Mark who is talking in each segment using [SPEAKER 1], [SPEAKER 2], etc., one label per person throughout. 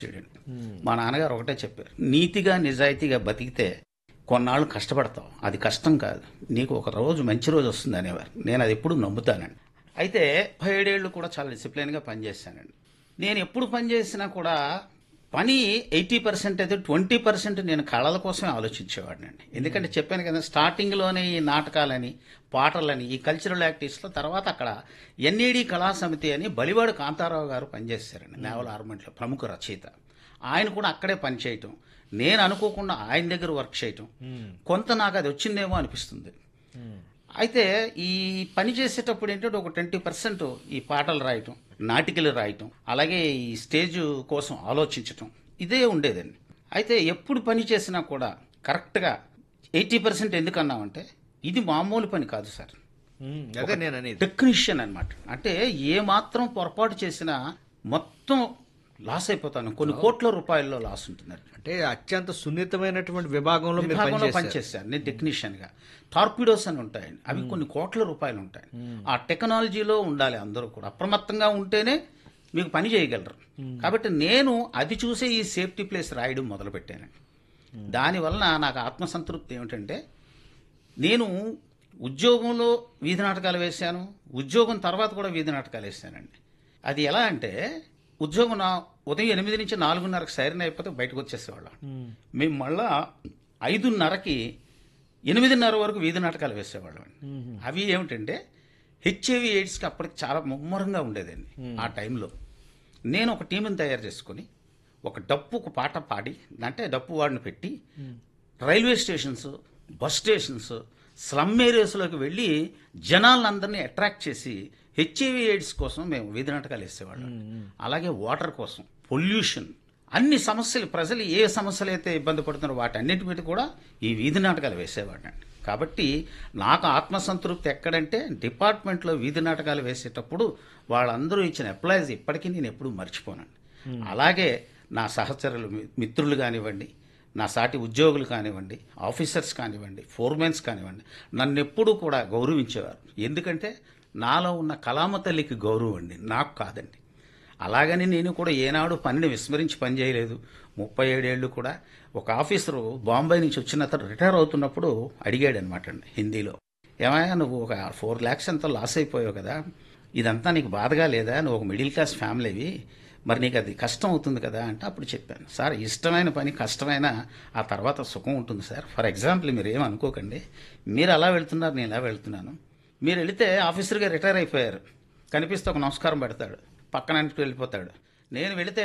[SPEAKER 1] చూడండి మా నాన్నగారు ఒకటే చెప్పారు నీతిగా నిజాయితీగా బతికితే కొన్నాళ్ళు కష్టపడతావు అది కష్టం కాదు నీకు ఒక రోజు మంచి రోజు వస్తుంది అనేవారు నేను అది ఎప్పుడు నమ్ముతానండి అయితే ఏడేళ్ళు కూడా చాలా డిసిప్లిన్గా పనిచేశానండి నేను ఎప్పుడు పనిచేసినా కూడా పని ఎయిటీ పర్సెంట్ అయితే ట్వంటీ పర్సెంట్ నేను కళల కోసమే ఆలోచించేవాడినండి ఎందుకంటే చెప్పాను కదా స్టార్టింగ్లోనే ఈ నాటకాలని పాటలని ఈ కల్చరల్ యాక్టివిటీస్లో తర్వాత అక్కడ ఎన్ఈడి కళా సమితి అని బలివాడు కాంతారావు గారు పనిచేశారండి నేవల్ ఆర్మెంట్లో ప్రముఖ రచయిత ఆయన కూడా అక్కడే పనిచేయటం నేను అనుకోకుండా ఆయన దగ్గర వర్క్ చేయటం కొంత నాకు అది వచ్చిందేమో అనిపిస్తుంది అయితే ఈ పని చేసేటప్పుడు ఏంటంటే ఒక ట్వంటీ పర్సెంట్ ఈ పాటలు రాయటం నాటికలు రాయటం అలాగే ఈ స్టేజ్ కోసం ఆలోచించటం ఇదే ఉండేదండి అయితే ఎప్పుడు పని చేసినా కూడా కరెక్ట్గా ఎయిటీ పర్సెంట్ ఎందుకు అన్నామంటే ఇది మామూలు పని కాదు సార్
[SPEAKER 2] ఉమ్, అదే నేను అనేది
[SPEAKER 1] టెక్నీషియన్ అన్నమాట అంటే ఏ మాత్రం పొరపాటు చేసినా మొత్తం లాస్ అయిపోతాను కొన్ని కోట్ల రూపాయల్లో లాస్ ఉంటుంది
[SPEAKER 2] అంటే అత్యంత సున్నితమైనటువంటి విభాగంలో మీరు
[SPEAKER 1] విభాగంలో
[SPEAKER 2] పనిచేశారు
[SPEAKER 1] పనిచేశాను నేను టెక్నీషియన్ గా టార్పిడోస్ అని ఉంటాయండి అవి కొన్ని కోట్ల రూపాయలు ఉంటాయి ఆ టెక్నాలజీలో ఉండాలి అందరూ కూడా అప్రమత్తంగా ఉంటేనే మీకు పని చేయగలరు కాబట్టి నేను అది చూసే ఈ సేఫ్టీ ప్లేస్ రాయడం మొదలు పెట్టానండి దానివలన నాకు ఆత్మసంతృప్తి ఏమిటంటే నేను ఉద్యోగంలో వీధి నాటకాలు వేశాను ఉద్యోగం తర్వాత కూడా వీధి నాటకాలు వేశానండి అది ఎలా అంటే ఉద్యోగం నా ఉదయం ఎనిమిది నుంచి నాలుగున్నరకు సైరన్ అయిపోతే బయటకు వచ్చేసేవాళ్ళం మేము మళ్ళా ఐదున్నరకి ఎనిమిదిన్నర వరకు వీధి నాటకాలు వేసేవాళ్ళం అవి ఏమిటంటే హెచ్ఐవి ఎయిడ్స్కి అప్పటికి చాలా ముమ్మరంగా ఉండేదండి ఆ టైంలో నేను ఒక టీంని తయారు చేసుకొని ఒక డప్పు ఒక పాట పాడి అంటే డప్పు వాడిని పెట్టి railway stations bus stations slum ఏరియాస్లోకి వెళ్ళి జనాలందరినీ అట్రాక్ట్ చేసి హెచ్ఐవి ఎయిడ్స్ కోసం మేము వీధి నాటకాలు వేసేవాళ్ళం అలాగే వాటర్ కోసం పొల్యూషన్ అన్ని సమస్యలు ప్రజలు ఏ సమస్యలు అయితే ఇబ్బంది పడుతున్నారో వాటన్నిటి మీద కూడా ఈ వీధి నాటకాలు వేసేవాడిని కాబట్టి నాకు ఆత్మసంతృప్తి ఎక్కడంటే డిపార్ట్మెంట్లో వీధి నాటకాలు వేసేటప్పుడు వాళ్ళందరూ ఇచ్చిన అప్లైజ్ ఇప్పటికీ నేను ఎప్పుడూ మర్చిపోనండి అలాగే నా సహచరులు మి- మిత్రులు కానివ్వండి నా సాటి ఉద్యోగులు కానివ్వండి ఆఫీసర్స్ కానివ్వండి ఫోర్మెన్స్ కానివ్వండి నన్ను ఎప్పుడూ కూడా గౌరవించేవారు ఎందుకంటే నాలో ఉన్న కళామ తల్లికి గౌరవం అండి నాకు కాదండి అలాగని నేను కూడా ఏనాడు పనిని విస్మరించి పని చేయలేదు ముప్పై ఏడేళ్ళు కూడా ఒక ఆఫీసరు బాంబే నుంచి వచ్చిన అతను రిటైర్ అవుతున్నప్పుడు అడిగాడు అనమాట అండి హిందీలో ఏమయ్యా నువ్వు ఒక ఫోర్ ల్యాక్స్ ఎంతో లాస్ అయిపోయావు కదా ఇదంతా నీకు బాధగా లేదా నువ్వు ఒక మిడిల్ క్లాస్ ఫ్యామిలీవి మరి నీకు అది కష్టం అవుతుంది కదా అంటే అప్పుడు చెప్పాను సార్ ఇష్టమైన పని కష్టమైన ఆ తర్వాత సుఖం ఉంటుంది సార్ ఫర్ ఎగ్జాంపుల్ మీరు ఏం అనుకోకండి మీరు అలా వెళ్తున్నారు నేను ఇలా వెళ్తున్నాను మీరు వెళితే ఆఫీసర్గా రిటైర్ అయిపోయారు కనిపిస్తే ఒక నమస్కారం పెడతాడు పక్కన ఇంటికి వెళ్ళిపోతాడు నేను వెళితే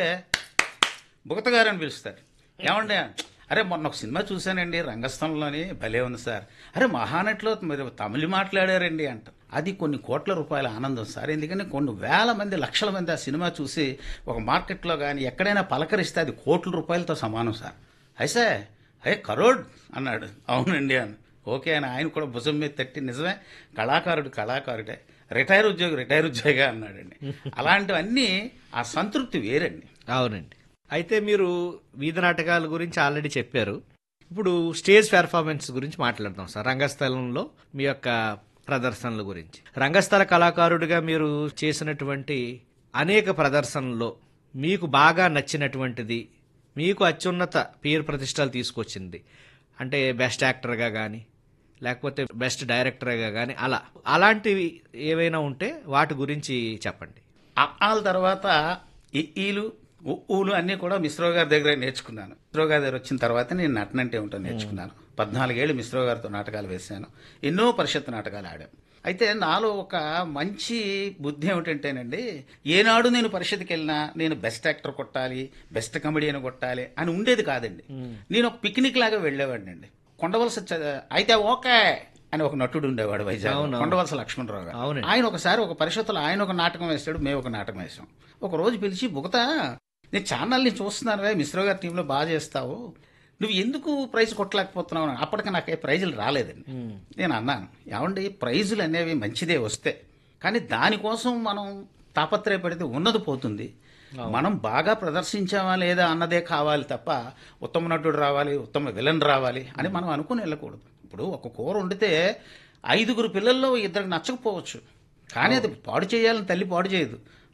[SPEAKER 1] బుగతగారు అని పిలుస్తారు ఏమండి అరే మొన్న ఒక సినిమా చూశానండి రంగస్థలంలోని భలే ఉంది సార్ అరే మహానటిలో మీరు తమిళ మాట్లాడారండి అంట అది కొన్ని కోట్ల రూపాయల ఆనందం సార్ ఎందుకంటే కొన్ని వేల మంది లక్షల మంది ఆ సినిమా చూసి ఒక మార్కెట్లో కానీ ఎక్కడైనా పలకరిస్తే అది కోట్ల రూపాయలతో సమానం సార్ అయితే అరే కరోడ్ అన్నాడు అవునండి అని ఓకే అని ఆయన కూడా భుజం మీద తట్టి నిజమే కళాకారుడు కళాకారుడే రిటైర్ ఉద్యోగి రిటైర్ ఉద్యోగి అన్నాడండి అలాంటివన్నీ ఆ సంతృప్తి వేరండి
[SPEAKER 2] అవునండి అయితే మీరు వీధి నాటకాల గురించి ఆల్రెడీ చెప్పారు ఇప్పుడు స్టేజ్ పెర్ఫార్మెన్స్ గురించి మాట్లాడదాం సార్ రంగస్థలంలో మీ యొక్క ప్రదర్శనల గురించి రంగస్థల కళాకారుడిగా మీరు చేసినటువంటి అనేక ప్రదర్శనల్లో మీకు బాగా నచ్చినటువంటిది మీకు అత్యున్నత పేరు ప్రతిష్టలు తీసుకొచ్చింది అంటే బెస్ట్ యాక్టర్గా కానీ లేకపోతే బెస్ట్ డైరెక్టర్గా కానీ అలా అలాంటివి ఏవైనా ఉంటే వాటి గురించి చెప్పండి
[SPEAKER 1] అఆల తర్వాత ఈలు ఊలు అన్నీ కూడా మిశ్రో గారి దగ్గర నేర్చుకున్నాను మిశ్రో గారి దగ్గర వచ్చిన తర్వాత నేను నటనంటే ఉంటాను నేర్చుకున్నాను పద్నాలుగేళ్ళు మిశ్రో గారితో నాటకాలు వేశాను ఎన్నో పరిషత్ నాటకాలు ఆడాను అయితే నాలో ఒక మంచి బుద్ధి ఏమిటంటేనండి ఏనాడు నేను పరిషత్కి వెళ్ళినా నేను బెస్ట్ యాక్టర్ కొట్టాలి బెస్ట్ కమెడియన్ కొట్టాలి అని ఉండేది కాదండి నేను ఒక పిక్నిక్ లాగా వెళ్ళేవాడిని అండి కొండవలస చ- అయితే ఓకే అని ఒక నటుడు ఉండేవాడు వైజాగ్
[SPEAKER 2] అవును.
[SPEAKER 1] కొండవలస లక్ష్మణరావు గారు
[SPEAKER 2] అవునండి.
[SPEAKER 1] ఆయన ఒకసారి ఒక పరిషత్తులో ఆయన ఒక నాటకం వేస్తాడు మేము ఒక నాటకం వేసాం ఒక రోజు పిలిచి బుగత నేను ఛానల్ని చూస్తున్నాను రా మిశ్రో గారి టీంలో బాగా చేస్తావు నువ్వు ఎందుకు ప్రైజ్ కొట్టలేకపోతున్నావు అని. అప్పటికి నాకు ఏ ప్రైజులు రాలేదండి నేను అన్నాను ఏమండి ప్రైజులు అనేవి మంచిదే వస్తే కానీ దానికోసం మనం తాపత్రయపడితే ఉన్నది పోతుంది మనం బాగా ప్రదర్శించామా లేదా అన్నదే కావాలి తప్ప ఉత్తమ నటుడు రావాలి ఉత్తమ విలన్ రావాలి అని మనం అనుకుని వెళ్ళకూడదు ఇప్పుడు ఒక కూర వండితే ఐదుగురు పిల్లల్లో ఇద్దరికి నచ్చకపోవచ్చు కానీ అది పాడు చేయాలని తల్లి పాడు చేయదు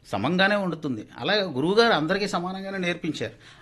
[SPEAKER 1] సమంగానే వండుతుంది అలాగే గురువుగారు అందరికీ సమానంగానే నేర్పించారు